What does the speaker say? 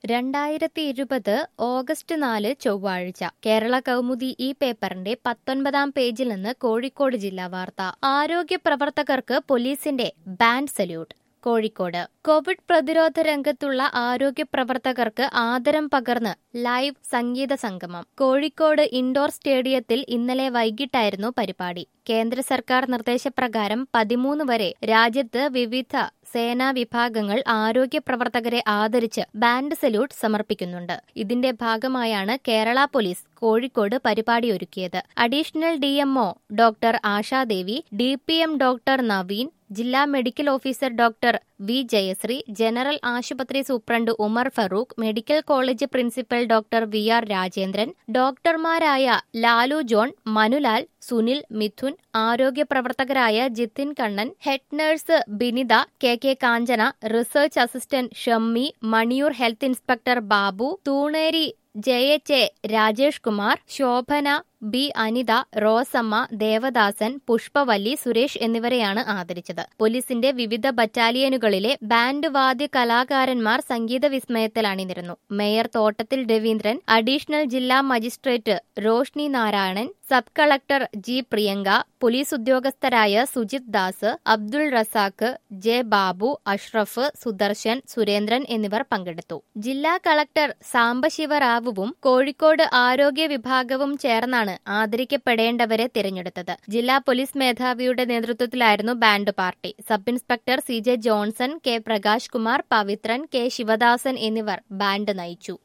രണ്ടായിരത്തി ഇരുപത് ഓഗസ്റ്റ് നാല് ചൊവ്വാഴ്ച കേരള കൗമുദി ഈ പേപ്പറിന്റെ പത്തൊൻപതാം പേജിൽ നിന്ന് കോഴിക്കോട് ജില്ലാ വാർത്ത ആരോഗ്യ പ്രവർത്തകർക്ക് പോലീസിന്റെ ബാൻഡ് സല്യൂട്ട് കോഴിക്കോട് കോവിഡ് പ്രതിരോധ രംഗത്തുള്ള ആരോഗ്യ പ്രവർത്തകർക്ക് ആദരം പകർന്ന് ലൈവ് സംഗീത സംഗമം കോഴിക്കോട് ഇൻഡോർ സ്റ്റേഡിയത്തിൽ ഇന്നലെ വൈകിട്ടായിരുന്നു പരിപാടി കേന്ദ്ര സർക്കാർ നിർദ്ദേശപ്രകാരം പതിമൂന്ന് വരെ രാജ്യത്ത് വിവിധ സേനാ വിഭാഗങ്ങൾ ആരോഗ്യ പ്രവർത്തകരെ ആദരിച്ച് ബാൻഡ് സല്യൂട്ട് സമർപ്പിക്കുന്നുണ്ട് ഇതിന്റെ ഭാഗമായാണ് കേരള പോലീസ് കോഴിക്കോട് പരിപാടി ഒരുക്കിയത് additional DMO doctor Ashadevi D P M doctor Naveen ജില്ലാ medical officer doctor V Jayashree general ആശുപത്രി superintendent Umar Farooq medical college principal doctor V R Rajendran ഡോക്ടർമാരായ ലാലു ജോൺ മനുലാൽ സുനിൽ മിഥുൻ ആരോഗ്യ പ്രവർത്തകരായ Jithin Kannan head nurse Binitha K K Kanchana research assistant Shammi Maniyoor health inspector Babu Thooneri J H A Rajesh Kumar Shobhana B Anitha Rosamma Devadasan Pushpavalli Suresh എന്നിവരെയാണ് ആദരിച്ചത് പോലീസിന്റെ വിവിധ ബറ്റാലിയനുകളിലെ band വാദ്യ കലാകാരന്മാർ സംഗീത വിസ്മയത്തിൽ അണിനിരുന്നു മേയർ തോട്ടത്തിൽ രവീന്ദ്രൻ അഡീഷണൽ ജില്ലാ magistrate Roshni Narayanan sub collector G Priyanka police ഉദ്യോഗസ്ഥരായ സുജിത് ദാസ് അബ്ദുൾ റസാഖ് ജെ ബാബു അഷ്റഫ് സുദർശൻ സുരേന്ദ്രൻ എന്നിവർ പങ്കെടുത്തു ജില്ലാ കളക്ടർ സാംബശിവറാവുവും കോഴിക്കോട് ആരോഗ്യ വിഭാഗവും ചേർന്നാണ് ആദരിക്കപ്പെടേണ്ടവരെ തിരഞ്ഞെടുത്തത് ജില്ലാ പോലീസ് മേധാവിയുടെ നേതൃത്വത്തിലായിരുന്നു band party sub inspector C J Johnson K Prakash Kumar Pavithran K Sivadasan എന്നിവർ ബാൻഡ് നയിച്ചു